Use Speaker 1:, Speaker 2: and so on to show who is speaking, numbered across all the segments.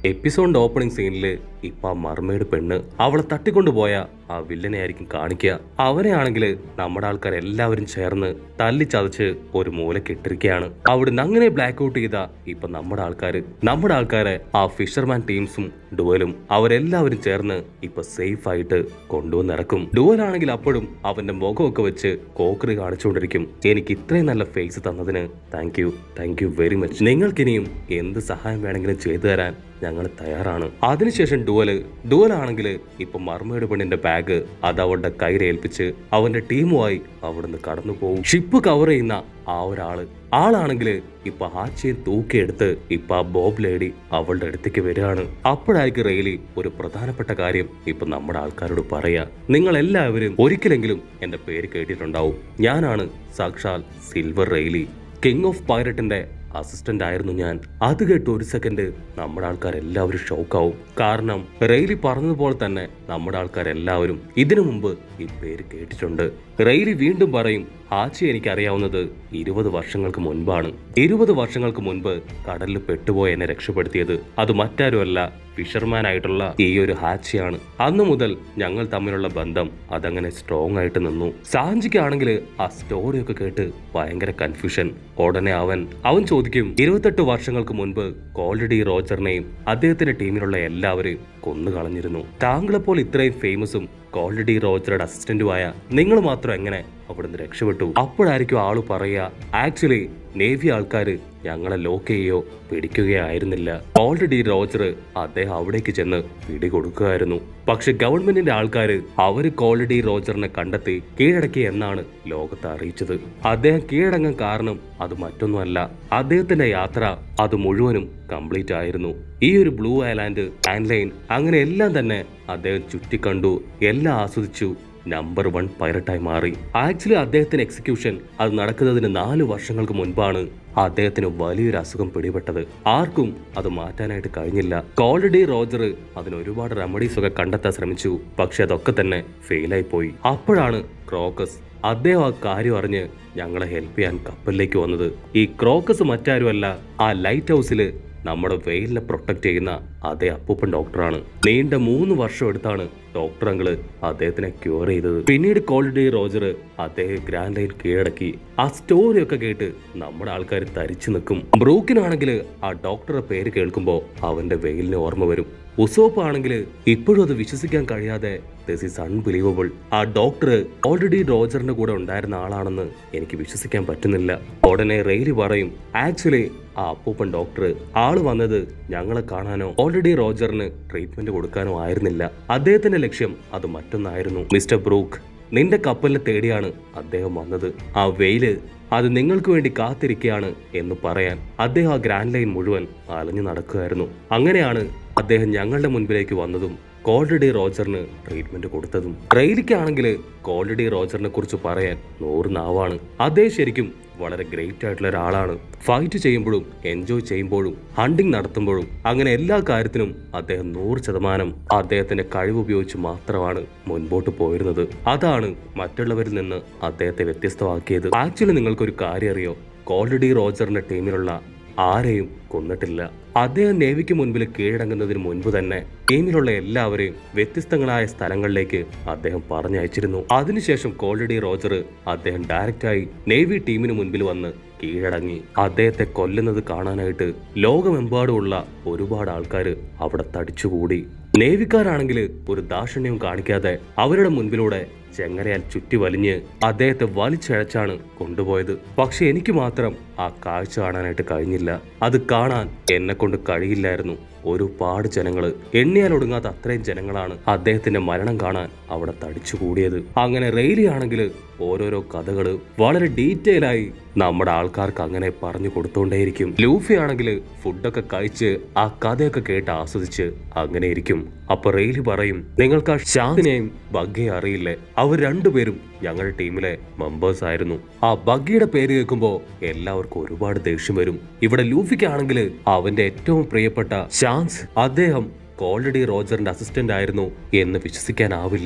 Speaker 1: എപ്പിസോഡിന്റെ opening സീനിൽ ഇപ്പൊ ആ മർമേഡ് പെണ്ണ് അവളെ തട്ടിക്കൊണ്ടുപോയ ആ വില്ലനെ ആയിരിക്കും കാണിക്കുക അവനെയാണെങ്കിൽ നമ്മുടെ ആൾക്കാർ എല്ലാവരും ചേർന്ന് തല്ലിച്ചതച്ച് ഒരു മൂലക്ക് ഇട്ടിരിക്കുകയാണ് അവിടുന്ന് അങ്ങനെ ബ്ലാക്ക് ഔട്ട് ചെയ്ത ഇപ്പൊ നമ്മുടെ ആൾക്കാർ നമ്മുടെ ആൾക്കാരെ ആ ഫിഷർമാൻ ടീംസും ഡുവലും അവരെല്ലാവരും ചേർന്ന് ഇപ്പൊ സേഫ് ആയിട്ട് കൊണ്ടുവന്നിറക്കും ഡുവലാണെങ്കിൽ അപ്പോഴും അവന്റെ മുഖമൊക്കെ വെച്ച് കോക്കറി കാണിച്ചുകൊണ്ടിരിക്കും എനിക്ക് ഇത്രയും നല്ല ഫേസ് തന്നതിന് thank you thank you very much നിങ്ങൾക്കിനിയും എന്ത് സഹായം വേണമെങ്കിലും ചെയ്തു തരാൻ ഞങ്ങൾ തയ്യാറാണ് അതിനുശേഷം ഡുവല് ഡുവലാണെങ്കിൽ ഇപ്പൊ മർമ്മയുടെ പെണ്ണിന്റെ ബാഗ് അത് അവളുടെ കയ്യിലേൽപ്പിച്ച് അവന്റെ ടീമുമായി അവിടുന്ന് കടന്നു പോകും ഷിപ്പ് കവർ ചെയ്യുന്ന ആ ഒരാള് ആളാണെങ്കിൽ ഇപ്പൊ ഹാച്ചിയെ തൂക്കിയെടുത്ത് ഇപ്പൊ ആ ബോബ് ലേഡി അവളുടെ അടുത്തേക്ക് വരികയാണ് അപ്പോഴായിരിക്കും റെയിലി ഒരു പ്രധാനപ്പെട്ട കാര്യം ഇപ്പൊ നമ്മുടെ ആൾക്കാരോട് പറയാ നിങ്ങൾ എല്ലാവരും ഒരിക്കലെങ്കിലും എന്റെ പേര് കേട്ടിട്ടുണ്ടാവും ഞാനാണ് സാക്ഷാൽ സിൽവർ റെയിലി കിങ് ഓഫ് പൈററ്റിന്റെ അസിസ്റ്റന്റ് ആയിരുന്നു ഞാൻ അത് കേട്ട് ഒരു സെക്കൻഡ് നമ്മുടെ ആൾക്കാർ എല്ലാവരും ഷോക്കാവും കാരണം റെയിലി പറഞ്ഞതുപോലെ തന്നെ നമ്മുടെ ആൾക്കാർ എല്ലാവരും ഇതിനു മുമ്പ് ഈ പേര് കേട്ടിട്ടുണ്ട് റെയിലി വീണ്ടും പറയും ആച്ചി എനിക്ക് അറിയാവുന്നത് ഇരുപത് വർഷങ്ങൾക്ക് മുൻപാണ് ഇരുപത് വർഷങ്ങൾക്ക് മുൻപ് കടലിൽ പെട്ടുപോയി എന്നെ രക്ഷപ്പെടുത്തിയത് അത് മറ്റാരുമല്ല ഫിഷർമാൻ ആയിട്ടുള്ള ഈ ഒരു ഹാച്ചിയാണ് അന്നു മുതൽ ഞങ്ങൾ തമ്മിലുള്ള ബന്ധം അതങ്ങനെ സ്ട്രോങ് ആയിട്ട് നിന്നു സാഞ്ചിക്കാണെങ്കിൽ ആ സ്റ്റോറിയൊക്കെ കേട്ട് ഭയങ്കര കൺഫ്യൂഷൻ ഉടനെ അവൻ അവൻ ചോദിക്കും ഇരുപത്തെട്ട് വർഷങ്ങൾക്ക് മുൻപ് കോൾഡി റോജറിനെയും അദ്ദേഹത്തിന്റെ ടീമിലുള്ള എല്ലാവരെയും കൊന്നു കളഞ്ഞിരുന്നു താങ്കളെപ്പോൾ ഇത്രയും ഫേമസും കോൾഡി റോജറുടെ അസിസ്റ്റന്റുമായ നിങ്ങൾ മാത്രം എങ്ങനെ അവിടുന്ന് രക്ഷപ്പെട്ടു അപ്പോഴായിരിക്കും ആള് പറയുക ആക്ച്വലി നേവി ആൾക്കാര് ഞങ്ങളെ ലോക്ക് ചെയ്യുകയോ പിടിക്കുകയോ ആയിരുന്നില്ല ഓൾറെഡി റോജർ അദ്ദേഹം അവിടേക്ക് ചെന്ന് പിടികൊടുക്കുകയായിരുന്നു പക്ഷെ ഗവൺമെന്റിന്റെ ആൾക്കാര് അവര് കോൾഡി റോജറിനെ കണ്ടെത്തി കീഴടക്കി എന്നാണ് ലോകത്തെ അറിയിച്ചത് അദ്ദേഹം കീഴടങ്ങാൻ കാരണം അത് മറ്റൊന്നുമല്ല അദ്ദേഹത്തിന്റെ യാത്ര അത് മുഴുവനും കംപ്ലീറ്റ് ആയിരുന്നു ഈ ഒരു ബ്ലൂ ഐലാൻഡ് ആൻലൈൻ അങ്ങനെ എല്ലാം തന്നെ അദ്ദേഹം ചുറ്റിക്കണ്ടു എല്ലാം ആസ്വദിച്ചു നമ്പർ വൺ പൈറട്ടായി മാറി ആക്ച്വലി അദ്ദേഹത്തിന്റെ എക്സിക്യൂഷൻ അത് നടക്കുന്നതിന് നാല് വർഷങ്ങൾക്ക് മുൻപാണ് അദ്ദേഹത്തിന് വലിയൊരു അസുഖം പിടിപെട്ടത് ആർക്കും അത് മാറ്റാനായിട്ട് കഴിഞ്ഞില്ല കോൾഡി റോജർ അതിന് ഒരുപാട് റെമഡീസ് ഒക്കെ കണ്ടെത്താൻ ശ്രമിച്ചു പക്ഷെ അതൊക്കെ തന്നെ ഫെയിലായി പോയി അപ്പോഴാണ് ക്രോക്കസ് അദ്ദേഹം ആ കാര്യം അറിഞ്ഞ് ഞങ്ങളെ ഹെൽപ്പ് ചെയ്യാൻ കപ്പലിലേക്ക് വന്നത് ഈ ക്രോക്കസ് മറ്റാരുമല്ല ആ ലൈറ്റ് ഹൗസിൽ നമ്മുടെ വെയിലിനെ പ്രൊട്ടക്ട് ചെയ്യുന്ന അതേ അപ്പൂപ്പൻ ഡോക്ടറാണ് നീണ്ട മൂന്ന് വർഷം എടുത്താണ് ഡോക്ടർ അങ്കിള് അദ്ദേഹത്തിനെ ക്യൂർ ചെയ്തത് പിന്നീട് കോൾഡി റോജർ അദ്ദേഹം ഗ്രാൻഡ് ലൈൻ കീഴടക്കി ആ സ്റ്റോറി ഒക്കെ കേട്ട് നമ്മുടെ ആൾക്കാർ തരിച്ചു നിൽക്കും ബ്രൂക്കിനാണെങ്കിൽ ആ ഡോക്ടറുടെ പേര് കേൾക്കുമ്പോൾ അവന്റെ വെയിലിന് ഓർമ്മ വരും ഉസോപ്പ് ആണെങ്കിൽ ഇപ്പോഴും അത് വിശ്വസിക്കാൻ കഴിയാതെ ദിസ് ഈസ് അൺബിലീവബിൾ ആ ഡോക്ടർ ഓൾറെഡി റോജറിന്റെ കൂടെ ഉണ്ടായിരുന്ന ആളാണെന്ന് എനിക്ക് വിശ്വസിക്കാൻ പറ്റുന്നില്ല ഉടനെ റെയിലി പറയും ആക്ച്വലി ആ അപ്പൂപ്പൻ ഡോക്ടർ ആള് വന്നത് ഞങ്ങളെ കാണാനോ ഓൾറെഡി റോജറിന് ട്രീറ്റ്മെന്റ് കൊടുക്കാനോ ആയിരുന്നില്ല അദ്ദേഹത്തിന്റെ ലക്ഷ്യം അത് മറ്റൊന്നായിരുന്നു മിസ്റ്റർ ബ്രൂക്ക് നിന്റെ കപ്പലിനെ തേടിയാണ് അദ്ദേഹം വന്നത് ആ വെയില് അത് നിങ്ങൾക്ക് വേണ്ടി കാത്തിരിക്കുകയാണ് എന്ന് പറയാൻ അദ്ദേഹം ആ ഗ്രാൻഡ് ലൈൻ മുഴുവൻ അലഞ്ഞു നടക്കുകയായിരുന്നു അങ്ങനെയാണ് അദ്ദേഹം ഞങ്ങളുടെ മുൻപിലേക്ക് വന്നതും കോൾഡി റോജറിന് ട്രീറ്റ്മെന്റ് കൊടുത്തതും റെയിലിക്കാണെങ്കിൽ കോൾഡി റോജറിനെ കുറിച്ച് പറയാൻ നൂറ് നാവാണ് അദ്ദേഹം ശരിക്കും വളരെ ഗ്രേറ്റ് ആയിട്ടുള്ള ഒരാളാണ് ഫൈറ്റ് ചെയ്യുമ്പോഴും എൻജോയ് ചെയ്യുമ്പോഴും ഹണ്ടിങ് നടത്തുമ്പോഴും അങ്ങനെ എല്ലാ കാര്യത്തിനും അദ്ദേഹം നൂറ് ശതമാനം അദ്ദേഹത്തിന്റെ കഴിവ് ഉപയോഗിച്ച് മാത്രമാണ് മുൻപോട്ട് പോയിരുന്നത് അതാണ് മറ്റുള്ളവരിൽ നിന്ന് അദ്ദേഹത്തെ വ്യത്യസ്തമാക്കിയത് ആക്ച്വലി നിങ്ങൾക്കൊരു കാര്യം അറിയോ കോൾഡി റോജറിന്റെ ടീമിലുള്ള ആരെയും കൊന്നിട്ടില്ല അദ്ദേഹം നേവിക്ക് മുൻപിൽ കീഴടങ്ങുന്നതിന് മുൻപ് തന്നെ ടീമിലുള്ള എല്ലാവരെയും വ്യത്യസ്തങ്ങളായ സ്ഥലങ്ങളിലേക്ക് അദ്ദേഹം പറഞ്ഞയച്ചിരുന്നു അതിനുശേഷം കോൾഡി റോജർ അദ്ദേഹം ഡയറക്റ്റായി നേവി ടീമിന് മുൻപിൽ വന്ന് കീഴടങ്ങി അദ്ദേഹത്തെ കൊല്ലുന്നത് കാണാനായിട്ട് ലോകമെമ്പാടുമുള്ള ഒരുപാട് ആൾക്കാർ അവിടെ തടിച്ചുകൂടി നേവിക്കാരാണെങ്കിൽ ഒരു ദാക്ഷിണ്യവും കാണിക്കാതെ അവരുടെ മുൻപിലൂടെ ചെങ്ങരയാൽ ചുറ്റി വലിഞ്ഞ് അദ്ദേഹത്തെ വലിച്ചഴച്ചാണ് കൊണ്ടുപോയത് പക്ഷെ എനിക്ക് മാത്രം ആ കാഴ്ച കാണാനായിട്ട് കഴിഞ്ഞില്ല അത് കാണാൻ എന്നെ കൊണ്ട് കഴിയില്ലായിരുന്നു ഒരുപാട് ജനങ്ങള് എണ്ണിയാൽ ഒടുങ്ങാത്ത അത്രയും ജനങ്ങളാണ് അദ്ദേഹത്തിന്റെ മരണം കാണാൻ അവിടെ തടിച്ചു കൂടിയത് അങ്ങനെ റെയിലി ആണെങ്കിൽ ഓരോരോ കഥകള് വളരെ ഡീറ്റെയിൽ ആയി നമ്മുടെ ആൾക്കാർക്ക് അങ്ങനെ പറഞ്ഞു കൊടുത്തോണ്ടേയിരിക്കും ലൂഫി ആണെങ്കിൽ ഫുഡൊക്കെ കഴിച്ച് ആ കഥയൊക്കെ കേട്ട് ആസ്വദിച്ച് അങ്ങനെ ഇരിക്കും അപ്പൊ റെയിലി പറയും നിങ്ങൾക്ക് ആ ഷാദിനെയും ബഗ്ഗയെ അറിയില്ലേ അവർ രണ്ടുപേരും ഞങ്ങളുടെ ടീമിലെ മെമ്പേഴ്സ് ആയിരുന്നു ആ ബഗ്ഗിയുടെ പേര് കേൾക്കുമ്പോൾ എല്ലാവർക്കും ഒരുപാട് ദേഷ്യം വരും ഇവിടെ ലൂഫിക്കാണെങ്കിൽ അവന്റെ ഏറ്റവും പ്രിയപ്പെട്ട ഷാൻസ് അദ്ദേഹം കോൾഡി റോജറിന്റെ അസിസ്റ്റന്റ് ആയിരുന്നു എന്ന് വിശ്വസിക്കാനാവില്ല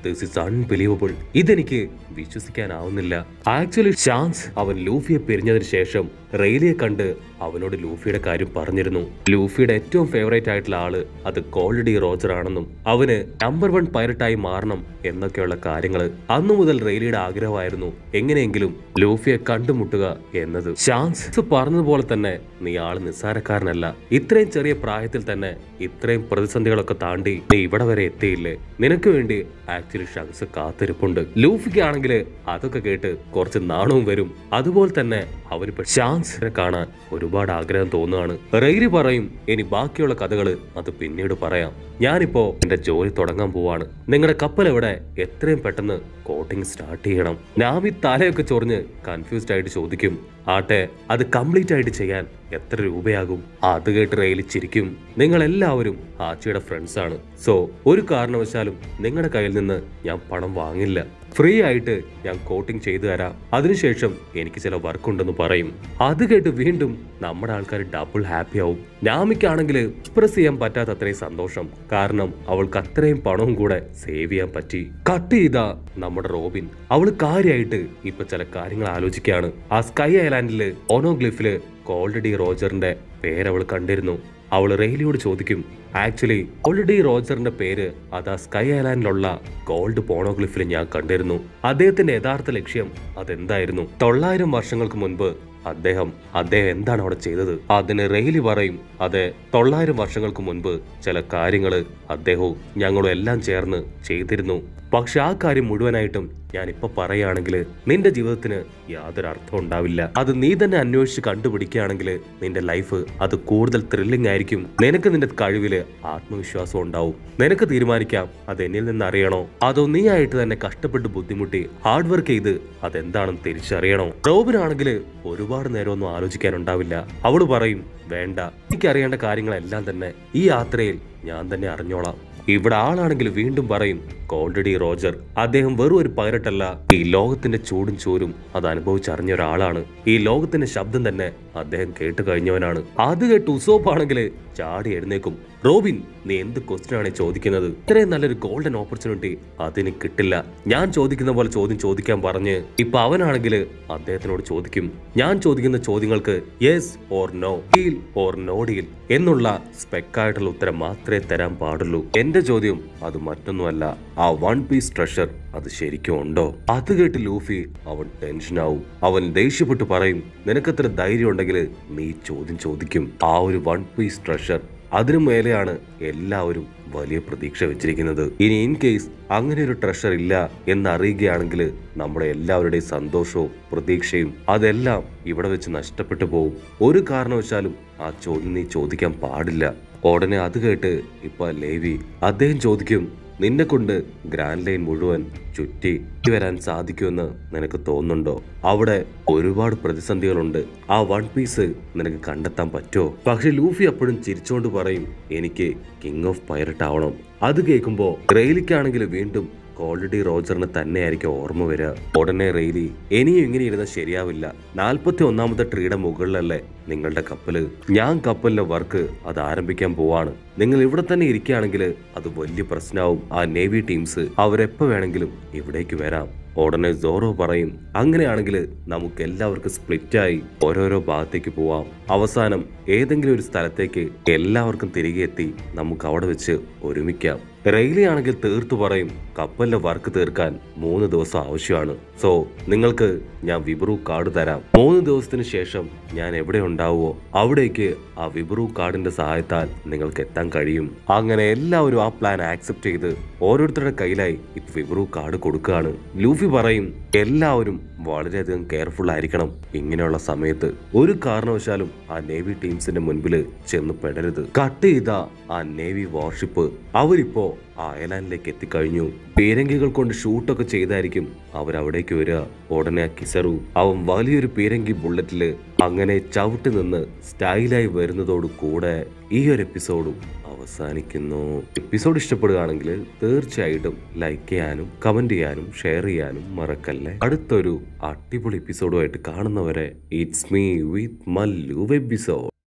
Speaker 1: ദിസ് ഇസ് അൺബിലീവബിൾ ഇതെനിക്ക് വിശ്വസിക്കാനാവുന്നില്ല ആക്ച്വലി ഷാൻസ് അവൻ ലൂഫിയെ പിരിഞ്ഞതിന് ശേഷം റെയിലിയെ കണ്ട് അവനോട് ലൂഫിയുടെ കാര്യം പറഞ്ഞിരുന്നു ലൂഫിയുടെ ഏറ്റവും ഫേവറേറ്റ് ആയിട്ടുള്ള ആള് അത് കോൾഡി റോജർ ആണെന്നും അവന് നമ്പർ വൺ പൈലറ്റായി മാറണം എന്നൊക്കെയുള്ള കാര്യങ്ങൾ അന്നു മുതൽ റെയിലിയുടെ ആഗ്രഹമായിരുന്നു എങ്ങനെയെങ്കിലും ലൂഫിയെ കണ്ടുമുട്ടുക എന്നത് ഷാൻസ് പറഞ്ഞതുപോലെ തന്നെ നീ ആള് നിസ്സാരക്കാരനല്ല ഇത്രയും ചെറിയ പ്രായത്തിൽ തന്നെ ഇത്രയും പ്രതിസന്ധികളൊക്കെ താണ്ടി നീ ഇവിടെ വരെ എത്തിയില്ലേ നിനക്ക് വേണ്ടി ആക്ച്വലി ഷാൻസ് കാത്തിരിപ്പുണ്ട് ലൂഫിക്ക് ആണെങ്കിൽ അതൊക്കെ കേട്ട് കുറച്ച് നാണവും വരും അതുപോലെ തന്നെ അവനിപ്പോ ഷാൻസിനെ കാണാൻ ഒരുപാട് ആഗ്രഹം തോന്നുകയാണ് റെയിലി പറയും ഇനി ബാക്കിയുള്ള കഥകള് അത് പിന്നീട് പറയാം ഞാനിപ്പോ എന്റെ ജോലി തുടങ്ങാൻ പോവാണ് നിങ്ങളുടെ കപ്പൽ എവിടെ എത്രയും പെട്ടെന്ന് കോട്ടിംഗ് സ്റ്റാർട്ട് ചെയ്യണം നാമി തലയൊക്കെ ചൊറിഞ്ഞ് കൺഫ്യൂസ്ഡ് ആയിട്ട് ചോദിക്കും ആട്ടെ അത് കംപ്ലീറ്റ് ആയിട്ട് ചെയ്യാൻ എത്ര രൂപയാകും അത് കേട്ട് റെയിലി ചിരിക്കും നിങ്ങൾ എല്ലാവരും ആച്ചിയുടെ ഫ്രണ്ട്സ് ആണ് സോ ഒരു കാരണവശാലും നിങ്ങളുടെ കയ്യിൽ നിന്ന് ഞാൻ പണം വാങ്ങില്ല ഫ്രീ ആയിട്ട് ഞാൻ കോട്ടിംഗ് ചെയ്തു തരാം അതിനുശേഷം എനിക്ക് ചില വർക്ക് ഉണ്ടെന്ന് പറയും അത് കേട്ട് വീണ്ടും നമ്മുടെ ആൾക്കാർ ഡബിൾ ഹാപ്പി ആവും നാമിക്കാണെങ്കിൽ എക്സ്പ്രസ് ചെയ്യാൻ പറ്റാത്ത അത്രയും സന്തോഷം കാരണം അവൾക്ക് അത്രയും പണവും കൂടെ സേവ് ചെയ്യാൻ പറ്റി കട്ട് ചെയ്ത നമ്മുടെ റോബിൻ അവള് കാര്യമായിട്ട് ഇപ്പൊ ചില കാര്യങ്ങൾ ആലോചിക്കുകയാണ് ആ സ്കൈ ഐലാൻഡില് ഓണോഗ്ലിഫില് കോൾഡി റോജറിന്റെ പേരവൾ കണ്ടിരുന്നു അവൾ റെയിലിയോട് ചോദിക്കും ആക്ച്വലി ഓൾറെഡി റോജറിന്റെ പേര് അതാ സ്കൈ ഐലാൻഡിലുള്ള ഗോൾഡ് പോണോഗ്ലിഫിൽ ഞാൻ കണ്ടിരുന്നു അദ്ദേഹത്തിന്റെ യഥാർത്ഥ ലക്ഷ്യം അതെന്തായിരുന്നു തൊള്ളായിരം വർഷങ്ങൾക്ക് മുൻപ് അദ്ദേഹം അദ്ദേഹം എന്താണ് അവിടെ ചെയ്തത് അതിന് റെയിലി പറയും അതെ തൊള്ളായിരം വർഷങ്ങൾക്ക് മുൻപ് ചില കാര്യങ്ങള് അദ്ദേഹവും ഞങ്ങളും എല്ലാം ചേർന്ന് ചെയ്തിരുന്നു പക്ഷെ ആ കാര്യം മുഴുവനായിട്ടും ഞാൻ ഇപ്പൊ പറയുകയാണെങ്കിൽ നിന്റെ ജീവിതത്തിന് യാതൊരു അർത്ഥം ഉണ്ടാവില്ല അത് നീ തന്നെ അന്വേഷിച്ച് കണ്ടുപിടിക്കുകയാണെങ്കിൽ നിന്റെ ലൈഫ് അത് കൂടുതൽ ത്രില്ലിംഗ് ആയിരിക്കും നിനക്ക് നിന്റെ കഴിവില് ആത്മവിശ്വാസം ഉണ്ടാവും നിനക്ക് തീരുമാനിക്കാം അത് എന്നിൽ നിന്ന് അറിയണോ അതോ നീ ആയിട്ട് തന്നെ കഷ്ടപ്പെട്ട് ബുദ്ധിമുട്ടി ഹാർഡ് വർക്ക് ചെയ്ത് അതെന്താണെന്ന് തിരിച്ചറിയണോ റോബിനാണെങ്കിൽ ഒരുപാട് നേരമൊന്നും ആലോചിക്കാനുണ്ടാവില്ല അവള് പറയും വേണ്ട എനിക്കറിയേണ്ട കാര്യങ്ങളെല്ലാം തന്നെ ഈ യാത്രയിൽ ഞാൻ തന്നെ അറിഞ്ഞോളാം ഇവിടെ ആളാണെങ്കിൽ വീണ്ടും പറയും ഓൾറെഡി റോജർ അദ്ദേഹം വെറും ഒരു പൈലറ്റല്ല ഈ ലോകത്തിന്റെ ചൂടും ചോരും അത് അനുഭവിച്ചറിഞ്ഞ ഒരാളാണ് ഈ ലോകത്തിന്റെ ശബ്ദം തന്നെ അദ്ദേഹം കേട്ട് കഴിഞ്ഞവനാണ് അത് കേട്ട് ഉസോപ്പ് ആണെങ്കിൽ ചാടി എഴുന്നേക്കും റോബിൻ നീ എന്ത് ക്വസ്റ്റ്യൻ ആണ് ചോദിക്കുന്നത് ഇത്രയും നല്ലൊരു ഗോൾഡൻ ഓപ്പർച്യൂണിറ്റി അതിന് കിട്ടില്ല ഞാൻ ചോദിക്കുന്ന പോലെ ചോദ്യം ചോദിക്കാൻ പറഞ്ഞ് ഇപ്പൊ അവനാണെങ്കിൽ അദ്ദേഹത്തിനോട് ചോദിക്കും ഞാൻ ചോദിക്കുന്ന ചോദ്യങ്ങൾക്ക് yes or no deal or no deal എന്നുള്ള സ്പെക്കായിട്ടുള്ള ഉത്തരം മാത്രമേ തരാൻ പാടുള്ളൂ എന്റെ ചോദ്യം അത് മറ്റൊന്നുമല്ല ആ വൺ പീസ് ട്രഷർ അത് ശരിക്കും ഉണ്ടോ അത് കേട്ട് ലൂഫി അവൻ ടെൻഷനാവും അവൻ ദേഷ്യപ്പെട്ട് പറയും നിനക്കത്ര ധൈര്യം ഉണ്ടെങ്കിൽ നീ ചോദ്യം ചോദിക്കും ആ ഒരു വൺ പീസ് ട്രഷർ അതിനു മേലെയാണ് എല്ലാവരും വലിയ പ്രതീക്ഷ വെച്ചിരിക്കുന്നത് ഇനി ഇൻ കേസ് അങ്ങനെ ഒരു ട്രഷർ ഇല്ല എന്നറിയുകയാണെങ്കിൽ നമ്മുടെ എല്ലാവരുടെയും സന്തോഷവും പ്രതീക്ഷയും അതെല്ലാം ഇവിടെ വെച്ച് നഷ്ടപ്പെട്ടു പോകും ഒരു കാരണവശാലും ആ ചോദ്യം നീ ചോദിക്കാൻ പാടില്ല ഉടനെ അത് കേട്ട് ഇപ്പൊ ലേവി അദ്ദേഹം ചോദിക്കും നിന്നെ കൊണ്ട് ഗ്രാൻഡ് ലൈൻ മുഴുവൻ ചുറ്റി വരാൻ സാധിക്കുമെന്ന് നിനക്ക് തോന്നുന്നുണ്ടോ അവിടെ ഒരുപാട് പ്രതിസന്ധികളുണ്ട് ആ വൺ പീസ് നിനക്ക് കണ്ടെത്താൻ പറ്റുമോ പക്ഷെ ലൂഫി അപ്പോഴും ചിരിച്ചോണ്ട് പറയും എനിക്ക് കിങ് ഓഫ് പൈററ്റ് ആവണം അത് കേൾക്കുമ്പോ റെയിലിക്കാണെങ്കിൽ വീണ്ടും ഓൾറെഡി റോജറിന് തന്നെയായിരിക്കും ഓർമ്മ വരിക ഉടനെ റെയിലി ഇനിയും ഇങ്ങനെ ഇരുന്നാൽ ശരിയാവില്ല നാൽപ്പത്തി ഒന്നാമത്തെ ട്രീയുടെ മുകളിലല്ലേ നിങ്ങളുടെ കപ്പല് ഞാൻ കപ്പലിന്റെ വർക്ക് അത് ആരംഭിക്കാൻ പോവാണ് നിങ്ങൾ ഇവിടെ തന്നെ ഇരിക്കുകയാണെങ്കിൽ അത് വലിയ പ്രശ്നമാവും ആ നേവി ടീംസ് അവരെപ്പോ വേണമെങ്കിലും ഇവിടേക്ക് വരാം ഉടനെ സോറോ പറയും അങ്ങനെയാണെങ്കിൽ നമുക്ക് എല്ലാവർക്കും സ്പ്ലിറ്റായി ഓരോരോ ഭാഗത്തേക്ക് പോവാം അവസാനം ഏതെങ്കിലും ഒരു സ്ഥലത്തേക്ക് എല്ലാവർക്കും തിരികെ എത്തി നമുക്ക് അവിടെ വെച്ച് ഒരുമിക്കാം റെയിലി ആണെങ്കിൽ തീർത്തു പറയും കപ്പലിന്റെ വർക്ക് തീർക്കാൻ മൂന്ന് ദിവസം ആവശ്യമാണ് സോ നിങ്ങൾക്ക് ഞാൻ വിബ്രു കാർഡ് തരാം മൂന്ന് ദിവസത്തിന് ശേഷം ഞാൻ എവിടെ ഉണ്ടാവുമോ അവിടേക്ക് ആ വിബ്രു കാർഡിന്റെ സഹായത്താൽ നിങ്ങൾക്ക് എത്താൻ കഴിയും അങ്ങനെ എല്ലാവരും ആ പ്ലാൻ ആക്സെപ്റ്റ് ചെയ്ത് ഓരോരുത്തരുടെ കയ്യിലായി ഇപ്പൊ വിബ്രു കാർഡ് കൊടുക്കുകയാണ് ലൂഫി പറയും എല്ലാവരും വളരെയധികം കെയർഫുൾ ആയിരിക്കണം ഇങ്ങനെയുള്ള സമയത്ത് ഒരു കാരണവശാലും ആ നേവി ടീംസിന്റെ മുൻപിൽ ചെന്ന് പെടരുത് കട്ട് ചെയ്ത ആ നേവി വാർഷിപ്പ് അവരിപ്പോ ആ ഐലാൻഡിലേക്ക് എത്തിക്കഴിഞ്ഞു പീരങ്കികൾ കൊണ്ട് ഷൂട്ടൊക്കെ ചെയ്തായിരിക്കും അവരവിടേക്ക് വരിക ഉടനെ ആ കിസറു അവൻ വലിയൊരു പീരങ്കി ബുള്ളറ്റില് അങ്ങനെ ചവിട്ടി നിന്ന് സ്റ്റൈലായി വരുന്നതോട് കൂടെ ഈ ഒരു എപ്പിസോഡും അവസാനിക്കുന്നു എപ്പിസോഡ് ഇഷ്ടപ്പെടുകയാണെങ്കിൽ തീർച്ചയായിട്ടും ലൈക്ക് ചെയ്യാനും കമന്റ് ചെയ്യാനും ഷെയർ ചെയ്യാനും മറക്കല്ലേ അടുത്തൊരു അടിപൊളി എപ്പിസോഡുമായിട്ട് കാണുന്നവരെ it's me with Mallu episode